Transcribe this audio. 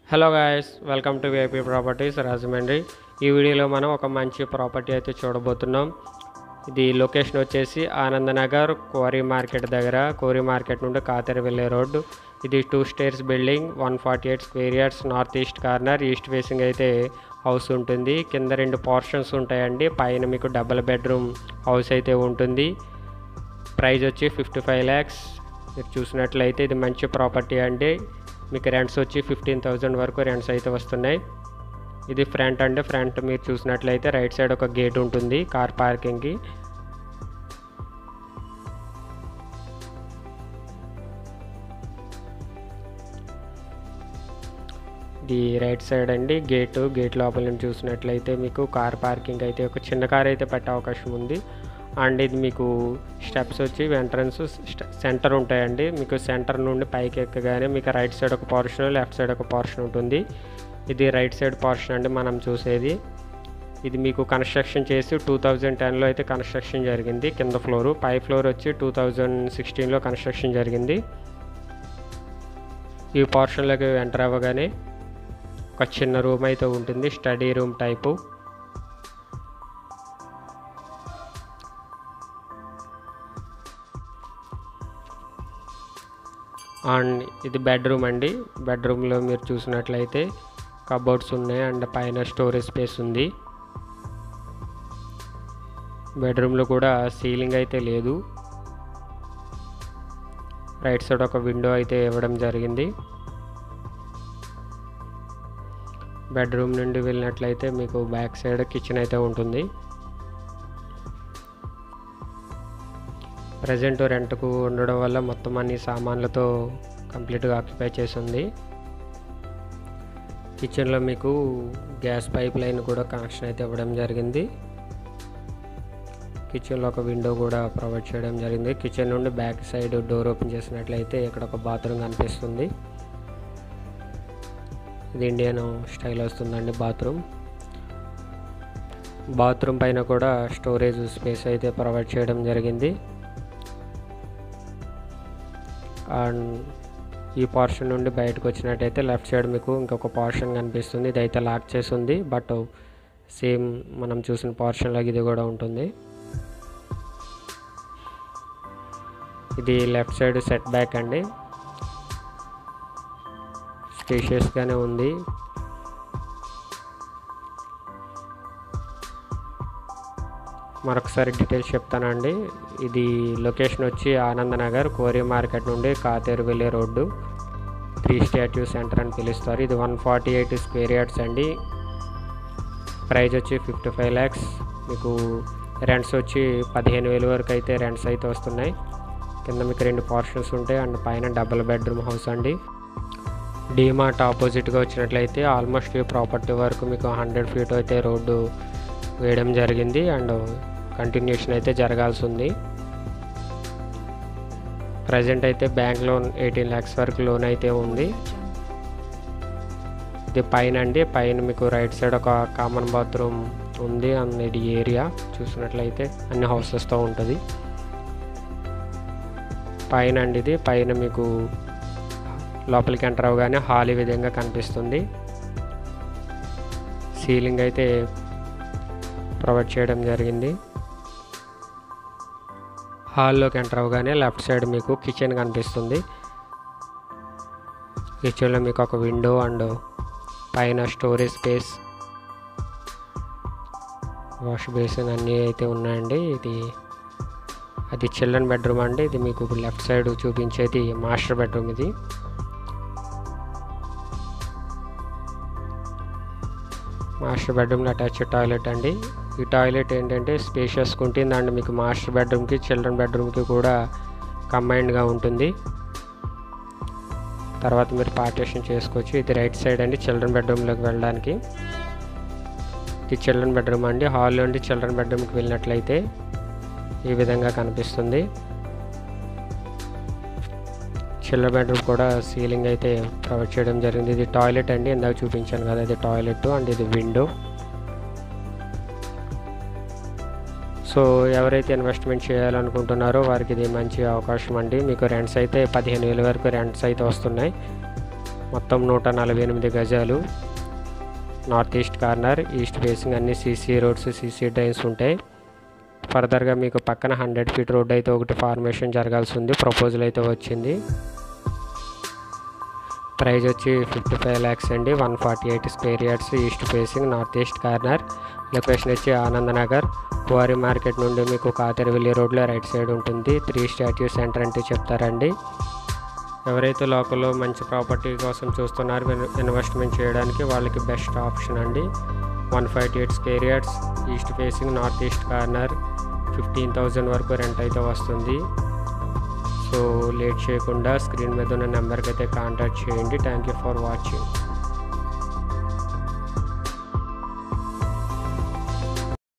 hello guys welcome to VIP properties Rajahmundry ఈ వీడియోలో మనం ఒక మంచి ప్రాపర్టీ అయితే చూడబోతున్నాం ఇది లొకేషన్ వచ్చేసి ఆనందనగర్ కోరి మార్కెట్ దగ్గర కోరి మార్కెట్ నుండి కాతెర వెళ్ళే రోడ్డు ఇది two stairs building one forty eight square yards north east corner east facing అయితే హౌస్ ఉంటుంది కింద రెండు పోర్షన్స్ ఉంటాయండి పైన మీకు డబుల్ బెడ్రూమ్ హౌస్ అయితే ఉంటుంది ప్రైస్ వచ్చి ఫిఫ్టీ ఫైవ్ ల్యాక్స్ మీరు చూసినట్లయితే ఇది మంచి ప్రాపర్టీ అండి మీకు రెంట్స్ వచ్చి ఫిఫ్టీన్ థౌజండ్ వరకు రెంట్స్ అయితే వస్తున్నాయి ఇది ఫ్రంట్ అంటే ఫ్రంట్ మీరు చూసినట్లయితే రైట్ సైడ్ ఒక గేట్ ఉంటుంది కార్ పార్కింగ్కి ఇది రైట్ సైడ్ అండి గేటు గేట్ లోపల నుంచి చూసినట్లయితే మీకు కార్ పార్కింగ్ అయితే ఒక చిన్న కార్ అయితే పెట్టే అవకాశం ఉంది అండ్ ఇది మీకు స్టెప్స్ వచ్చి ఎంట్రన్స్ సెంటర్ ఉంటాయండి మీకు సెంటర్ నుండి పైకి ఎక్కగానే మీకు రైట్ సైడ్ ఒక పోర్షన్ లెఫ్ట్ సైడ్ ఒక పోర్షన్ ఉంటుంది ఇది రైట్ సైడ్ పోర్షన్ అండి మనం చూసేది ఇది మీకు కన్స్ట్రక్షన్ చేసి టూ థౌజండ్ టెన్లో అయితే కన్స్ట్రక్షన్ జరిగింది కింద ఫ్లోరు పై ఫ్లోర్ వచ్చి టూ థౌజండ్ సిక్స్టీన్లో కన్స్ట్రక్షన్ జరిగింది ఈ పోర్షన్లోకి ఎంటర్ అవ్వగానే ఒక చిన్న రూమ్ అయితే ఉంటుంది స్టడీ రూమ్ టైపు అండ్ ఇది బెడ్రూమ్ అండి బెడ్రూమ్లో మీరు చూసినట్లయితే కబోర్డ్స్ ఉన్నాయి అండ్ పైన స్టోరేజ్ స్పేస్ ఉంది బెడ్రూమ్లో కూడా సీలింగ్ అయితే లేదు రైట్ సైడ్ ఒక విండో అయితే ఇవ్వడం జరిగింది బెడ్రూమ్ నుండి వెళ్ళినట్లయితే మీకు బ్యాక్ సైడ్ కిచెన్ అయితే ఉంటుంది ప్రజెంట్ రెంట్కు ఉండడం వల్ల మొత్తం అన్ని సామాన్లతో కంప్లీట్గా ఆక్యుపై చేసింది కిచెన్లో మీకు గ్యాస్ పైప్ లైన్ కూడా కనెక్షన్ అయితే ఇవ్వడం జరిగింది కిచెన్లో ఒక విండో కూడా ప్రొవైడ్ చేయడం జరిగింది కిచెన్ నుండి బ్యాక్ సైడ్ డోర్ ఓపెన్ చేసినట్లయితే ఇక్కడ ఒక బాత్రూమ్ కనిపిస్తుంది ఇది ఇండియన్ స్టైల్ వస్తుందండి బాత్రూమ్ బాత్రూమ్ పైన కూడా స్టోరేజ్ స్పేస్ అయితే ప్రొవైడ్ చేయడం జరిగింది అండ్ ఈ పోర్షన్ నుండి బయటకు వచ్చినట్టయితే లెఫ్ట్ సైడ్ మీకు ఇంకొక పోర్షన్ కనిపిస్తుంది ఇది అయితే లాక్ చేసి ఉంది బట్ సేమ్ మనం చూసిన పోర్షన్లాగా ఇది కూడా ఉంటుంది ఇది లెఫ్ట్ సైడ్ సెట్ బ్యాక్ అండి స్పేషియస్గానే ఉంది మరొకసారి డీటెయిల్స్ చెప్తానండి ఇది లొకేషన్ వచ్చి ఆనందనగర్ కోరి మార్కెట్ నుండి కాతేరు వెళ్ళే రోడ్డు త్రీ స్టాట్యూ సెంటర్ అని పిలుస్తారు ఇది one forty eight square yards అండి ప్రైస్ వచ్చి ఫిఫ్టీ ఫైవ్ ల్యాక్స్ మీకు రెంట్స్ వచ్చి పదిహేను వేలు వరకు అయితే రెంట్స్ అయితే వస్తున్నాయి కింద మీకు రెండు పోర్షన్స్ ఉంటాయి అండ్ పైన డబుల్ బెడ్రూమ్ హౌస్ అండి డీమార్ట్ ఆపోజిట్గా వచ్చినట్లయితే ఆల్మోస్ట్ ఈ ప్రాపర్టీ వరకు మీకు హండ్రెడ్ ఫీట్ అయితే రోడ్డు వేయడం జరిగింది అండ్ కంటిన్యూషన్ అయితే జరగాల్సి ఉంది ప్రజెంట్ అయితే బ్యాంక్ లోన్ ఎయిటీన్ ల్యాక్స్ వరకు లోన్ అయితే ఉంది ఇది పైన అండి పైన మీకు రైట్ సైడ్ ఒక కామన్ బాత్రూమ్ ఉంది అండ్ ఇది ఏరియా చూసినట్లయితే అన్ని హౌసెస్తో ఉంటుంది పైన అండి ఇది పైన మీకు లోపలికి ఎంటర్ అవగానే హాల్ ఈ విధంగా కనిపిస్తుంది సీలింగ్ అయితే ప్రొవైడ్ చేయడం జరిగింది హాల్లోకి ఎంటర్ అవగానే లెఫ్ట్ సైడ్ మీకు కిచెన్ కనిపిస్తుంది కిచెన్లో మీకు ఒక విండో అండ్ పైన స్టోరేజ్ స్పేస్ వాష్ బేసిన్ అన్నీ అయితే ఉన్నాయండి ఇది అది చిల్డ్రన్ బెడ్రూమ్ అండి ఇది మీకు ఇప్పుడు లెఫ్ట్ సైడ్ చూపించేది మాస్టర్ బెడ్రూమ్ ఇది మాస్టర్ బెడ్రూమ్లో అటాచ్ టాయిలెట్ అండి ఈ టాయిలెట్ ఏంటంటే స్పేషియస్గా ఉంటుంది అండ్ మీకు మాస్టర్ బెడ్రూమ్కి చిల్డ్రన్ బెడ్రూమ్కి కూడా కంబైన్డ్గా ఉంటుంది తర్వాత మీరు పార్టీషన్ చేసుకోవచ్చు ఇది రైట్ సైడ్ అండి చిల్డ్రన్ బెడ్రూమ్లోకి వెళ్ళడానికి ఇది చిల్డ్రన్ బెడ్రూమ్ అండి హాల్ నుండి చిల్డ్రన్ బెడ్రూమ్కి వెళ్ళినట్లయితే ఈ విధంగా కనిపిస్తుంది చిల్డ్రన్ బెడ్రూమ్ కూడా సీలింగ్ అయితే ప్రొవైడ్ చేయడం జరిగింది ఇది టాయిలెట్ అండి ఇందాక చూపించాను కదా ఇది టాయిలెట్ అండ్ ఇది విండో సో ఎవరైతే ఇన్వెస్ట్మెంట్ చేయాలనుకుంటున్నారో వారికి ఇది మంచి అవకాశం అండి మీకు రెంట్స్ అయితే పదిహేను వేల వరకు రెంట్స్ అయితే వస్తున్నాయి మొత్తం నూట నలభై ఎనిమిది గజాలు north east corner east facing అన్ని సీసీ రోడ్స్ సీసీ డ్రైన్స్ ఉంటాయి ఫర్దర్గా మీకు పక్కన హండ్రెడ్ ఫీట్ రోడ్ అయితే ఒకటి ఫార్మేషన్ జరగాల్సి ఉంది ప్రపోజల్ అయితే వచ్చింది ప్రైస్ వచ్చి ఫిఫ్టీ ఫైవ్ ల్యాక్స్ అండి one forty eight square yards east facing north east corner location వచ్చి ఆనందనగర్ కువారి మార్కెట్ నుండి మీకు కాతరవెల్లి రోడ్లో రైట్ సైడ్ ఉంటుంది త్రీ స్టాట్యూ సెంటర్ అంటే చెప్తారండి ఎవరైతే లోకల్లో మంచి ప్రాపర్టీ కోసం చూస్తున్నారో ఇన్వెస్ట్మెంట్ చేయడానికి వాళ్ళకి బెస్ట్ ఆప్షన్ అండి one five eight square yards east facing north east corner fifteen thousand వరకు రెంట్ అయితే వస్తుంది సో లేట్ చేయకుండా స్క్రీన్ మీద ఉన్న నెంబర్కి అయితే కాంటాక్ట్ చేయండి థ్యాంక్ యూ ఫర్ వాచింగ్